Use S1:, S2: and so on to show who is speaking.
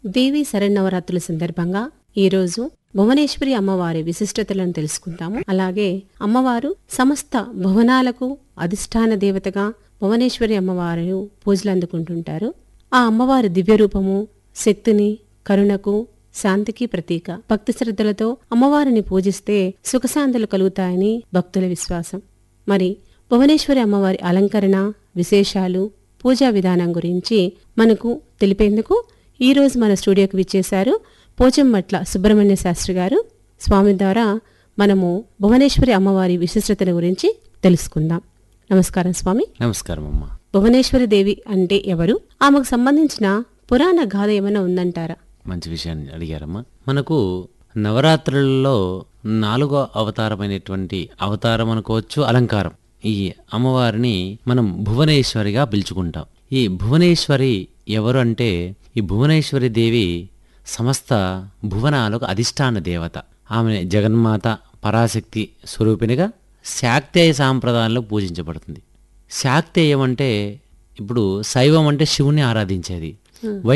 S1: దేవి శరన్నవరాత్రుల సందర్భంగా ఈరోజు భువనేశ్వరి అమ్మవారి విశిష్టతలను తెలుసుకుంటాము అలాగే అమ్మవారు సమస్త భువనాలకు అధిష్టాన దేవతగా భువనేశ్వరి అమ్మవారు పూజలు అందుకుంటుంటారు ఆ అమ్మవారి దివ్య రూపము శక్తిని కరుణకు శాంతికి ప్రతీక భక్తి శ్రద్ధలతో అమ్మవారిని పూజిస్తే సుఖశాంతులు కలుగుతాయని భక్తుల విశ్వాసం మరి భువనేశ్వరి అమ్మవారి అలంకరణ విశేషాలు పూజా విధానం గురించి మనకు తెలిపేందుకు ఈ రోజు మన స్టూడియోకి విచ్చేశారు పోచంమట్ల సుబ్రహ్మణ్య శాస్త్రి గారు స్వామి ద్వారా మనము భువనేశ్వరి అమ్మవారి విశిష్టతల గురించి తెలుసుకుందాం నమస్కారం స్వామి
S2: నమస్కారం అమ్మా
S1: భువనేశ్వరి దేవి అంటే ఎవరు ఆమెకు సంబంధించిన పురాణ గాథ ఏమైనా ఉందంటారా
S2: మంచి విషయాన్ని అడిగారమ్మా మనకు నవరాత్రులలో నాలుగో అవతారమైనటువంటి అవతారం అనుకోవచ్చు అలంకారం ఈ అమ్మవారిని మనం భువనేశ్వరిగా పిలుచుకుంటాం ఈ భువనేశ్వరి ఎవరు అంటే ఈ భువనేశ్వరి దేవి సమస్త భువనాలకు అధిష్టాన దేవత ఆమె జగన్మాత పరాశక్తి స్వరూపిణిగా శాక్తేయ సాంప్రదాయంలో పూజించబడుతుంది శాక్తేయం అంటే ఇప్పుడు శైవం అంటే శివుని ఆరాధించేది